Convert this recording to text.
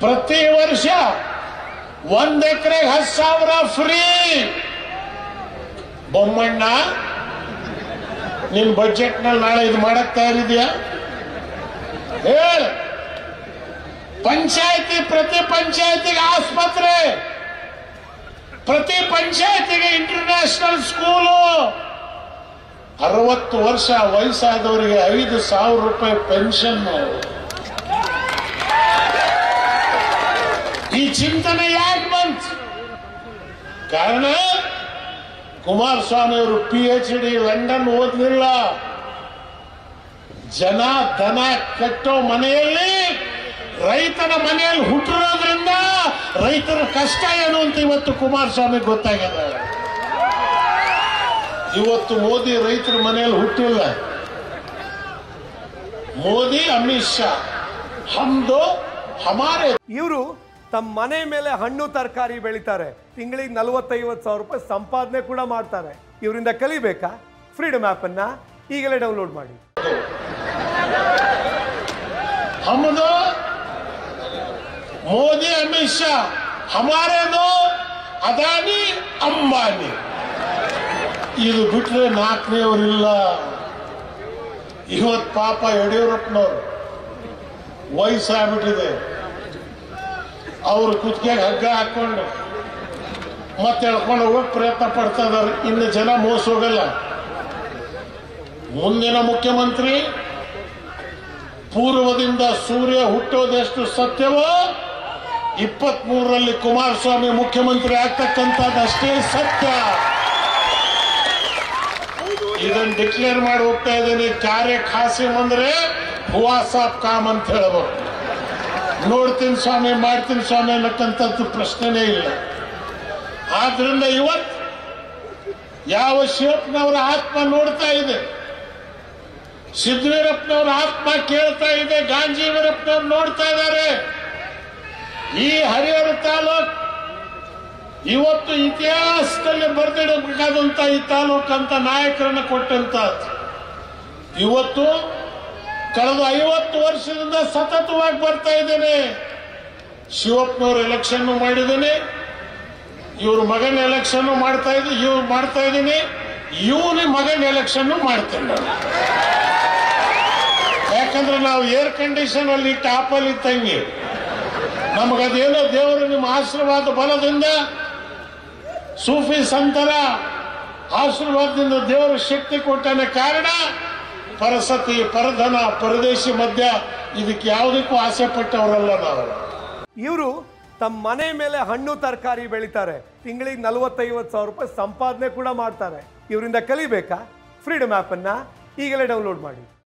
ಪ್ರತಿ ವರ್ಷ ಒಂದ್ ಎಕರೆಗೆ ಹತ್ತು ಸಾವಿರ ಫ್ರೀ ಬೊಮ್ಮಣ್ಣ ನಿನ್ ಬಜೆಟ್ ನಲ್ಲಿ ನಾಳೆ ಇದು ಮಾಡಕ್ ತಯಾರಿದ್ಯಾ ಹೇಳ ಪಂಚಾಯತಿ ಪ್ರತಿ ಪಂಚಾಯತಿಗೆ ಆಸ್ಪತ್ರೆ ಪ್ರತಿ ಪಂಚಾಯತಿಗೆ ಇಂಟರ್ನ್ಯಾಷನಲ್ ಸ್ಕೂಲು ಅರವತ್ತು ವರ್ಷ ವಯಸ್ಸಾದವರಿಗೆ ಐದು ಸಾವಿರ ರೂಪಾಯಿ ಪೆನ್ಷನ್ ಈ ಚಿಂತನೆ ಯಾಕೆ ಬಂತು ಕಾರಣ ಕುಮಾರಸ್ವಾಮಿ ಅವರು ಪಿ ಎಚ್ ಡಿ ಲಂಡನ್ ಓದಲಿಲ್ಲ ಜನ ದನ ಕಟ್ಟೋ ಮನೆಯಲ್ಲಿ ರೈತನ ಮನೆಯಲ್ಲಿ ಹುಟ್ಟಿರೋದ್ರಿಂದ ರೈತರ ಕಷ್ಟ ಏನು ಅಂತ ಇವತ್ತು ಕುಮಾರಸ್ವಾಮಿ ಗೊತ್ತಾಗಿದೆ ಇವತ್ತು ಮೋದಿ ರೈತರ ಮನೆಯಲ್ಲಿ ಹುಟ್ಟಿಲ್ಲ ಮೋದಿ ಅಮಿತ್ ಶಾ ಹಮ್ದು ಹಮಾರೆ ಇವರು ತಮ್ಮ ಮನೆ ಮೇಲೆ ಹಣ್ಣು ತರಕಾರಿ ಬೆಳಿತಾರೆ ತಿಂಗಳಿಗೆ ನಲವತ್ತೈವತ್ತು ಸಾವಿರ ರೂಪಾಯಿ ಸಂಪಾದನೆ ಕೂಡ ಮಾಡ್ತಾರೆ ಇವರಿಂದ ಕಲಿಬೇಕಾ ಫ್ರೀಡಮ್ ಆ್ಯಪನ್ನು ಈಗಲೇ ಡೌನ್ಲೋಡ್ ಮಾಡಿ हमदो ಮೋದಿ ಅಮಿತ್ ಶಾ ಹಮಾರೇನು ಅದಾನಿ ಅಂಬಾನಿ ಇದು ಬಿಟ್ರೆ ನಾಲ್ಕನೇವರಿಲ್ಲ ಇವತ್ ಪಾಪ ಯಡಿಯೂರಪ್ಪನವ್ರು ವಯಸ್ಸಾಗ್ಬಿಟ್ಟಿದೆ ಅವರು ಕುತ್ತಿಗೆಗೆ ಹಗ್ಗ ಹಾಕೊಂಡು ಮತ್ತೆ ಎಳ್ಕೊಂಡು ಹೋಗಕ್ ಪ್ರಯತ್ನ ಪಡ್ತಾ ಇದಾರೆ ಇನ್ನು ಜನ ಮೋಸ ಹೋಗಲ್ಲ ಮುಂದಿನ ಮುಖ್ಯಮಂತ್ರಿ ಪೂರ್ವದಿಂದ ಸೂರ್ಯ ಹುಟ್ಟೋದೆಷ್ಟು ಸತ್ಯವೋ ಇಪ್ಪತ್ತ್ ಮೂರರಲ್ಲಿ ಕುಮಾರಸ್ವಾಮಿ ಮುಖ್ಯಮಂತ್ರಿ ಆಗ್ತಕ್ಕಂಥದ್ದಷ್ಟೇ ಸತ್ಯ ಇದನ್ನ ಡಿಕ್ಲೇರ್ ಮಾಡಿ ಹೋಗ್ತಾ ಇದ್ದೀನಿ ಕಾರ್ಯ ಖಾಸಿಮ್ ಅಂದ್ರೆ ಹುವಾ ಸಾಬ್ ಕಾಮ್ ಅಂತ ಹೇಳ್ಬೇಕು ನೋಡ್ತೀನಿ ಸ್ವಾಮಿ ಮಾಡ್ತೀನಿ ಸ್ವಾಮಿ ಅನ್ನಕ್ಕಂಥದ್ದು ಪ್ರಶ್ನೆನೇ ಇಲ್ಲ ಆದ್ರಿಂದ ಇವತ್ತು ಯಾವ ಶಿವಪ್ಪನವರ ಆತ್ಮ ನೋಡ್ತಾ ಇದೆ ಸಿದ್ದವೀರಪ್ಪನವ್ರ ಆತ್ಮ ಕೇಳ್ತಾ ಇದೆ ಗಾಂಧಿ ವೀರಪ್ಪನವ್ರು ನೋಡ್ತಾ ಇದ್ದಾರೆ ಈ ಹರಿಹರ ತಾಲೂಕ್ ಇವತ್ತು ಇತಿಹಾಸದಲ್ಲಿ ಬರೆದಿಡಬೇಕಾದಂತ ಈ ತಾಲೂಕ್ ಅಂತ ನಾಯಕರನ್ನ ಕೊಟ್ಟಂತ ಇವತ್ತು ಕಳೆದ ಐವತ್ತು ವರ್ಷದಿಂದ ಸತತವಾಗಿ ಬರ್ತಾ ಇದ್ದೇನೆ ಶಿವಪ್ಪನವ್ರ ಎಲೆಕ್ಷನ್ ಮಾಡಿದ್ದೇನೆ ಇವ್ರ ಮಗನ ಎಲೆಕ್ಷನ್ ಮಾಡ್ತಾ ಇದ್ದೀನಿ ಇವ್ರು ಮಾಡ್ತಾ ಇದ್ದೀನಿ ಇವನ ಮಗನ ಎಲೆಕ್ಷನ್ ಮಾಡ್ತೇನೆ ನಾನು ಯಾಕಂದ್ರೆ ನಾವು ಏರ್ ಕಂಡೀಷನ್ ಅಲ್ಲಿ ಟಾಪಲ್ಲಿ ಇದ್ದಂಗೆ ನಮಗದೇನೋ ದೇವರು ನಿಮ್ಮ ಆಶೀರ್ವಾದ ಬಲದಿಂದ ಸೂಫಿ ಸಂತರ ಆಶೀರ್ವಾದದಿಂದ ದೇವರ ಶಕ್ತಿ ಕೊಟ್ಟಾನೆ ಕಾರಣ ಪರಸತಿ ಪರಧನ ಪರದೇಶಿ ಮಧ್ಯ ಇದಕ್ಕೆ ಯಾವುದಕ್ಕೂ ಆಸೆ ಪಟ್ಟವರಲ್ಲ ನಾವು ಇವರು ತಮ್ಮ ಮನೆ ಮೇಲೆ ಹಣ್ಣು ತರಕಾರಿ ಬೆಳಿತಾರೆ ತಿಂಗಳಿಗೆ ನಲವತ್ತೈವತ್ತು ಸಾವಿರ ರೂಪಾಯಿ ಸಂಪಾದನೆ ಕೂಡ ಮಾಡ್ತಾರೆ ಇವರಿಂದ ಕಲಿಬೇಕಾ ಫ್ರೀಡಮ್ ಆ್ಯಪನ್ನು ಈಗಲೇ ಡೌನ್ಲೋಡ್ ಮಾಡಿ